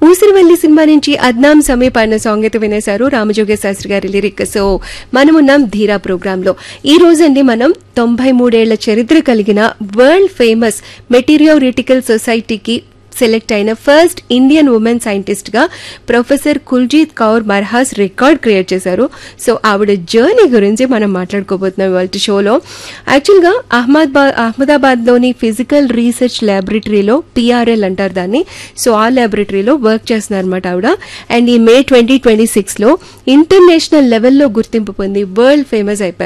ఊసిరివల్లి cinema నుంచి అద్నాం సమీప్ అన్న song అయితే వినేశారు రామజోగ శాస్త్రి గారి లిరిక్ సో మనమున్నాం ధీరా ప్రోగ్రామ్ లో ఈ రోజండి మనం తొంభై మూడేళ్ల చరిత్ర కలిగిన వరల్డ్ ఫేమస్ మెటీరియోరిటికల్ సొసైటీకి సెలెక్ట్ అయిన ఫస్ట్ ఇండియన్ ఉమెన్ సైంటిస్ట్ గా professor Kuljeet Kaur Marhas record create చేశారు సో ఆవిడ జర్నీ గురించి మనం మాట్లాడుకోబోతున్నాం ఇవాళ షోలో యాక్చువల్గా అహ్మదాబాద్ అహ్మదాబాద్ లోని ఫిజికల్ రీసెర్చ్ ల్యాబొరేటరీలో పిఆర్ఎల్ అంటారు దాన్ని సో ఆ ల్యాబొరేటరీలో వర్క్ చేస్తున్నారు అనమాట ఆవిడ అండ్ ఈ మే ట్వంటీ ట్వంటీ సిక్స్ లో ఇంటర్నేషనల్ లెవెల్లో గుర్తింపు పొంది వరల్డ్ ఫేమస్ అయిపోయారు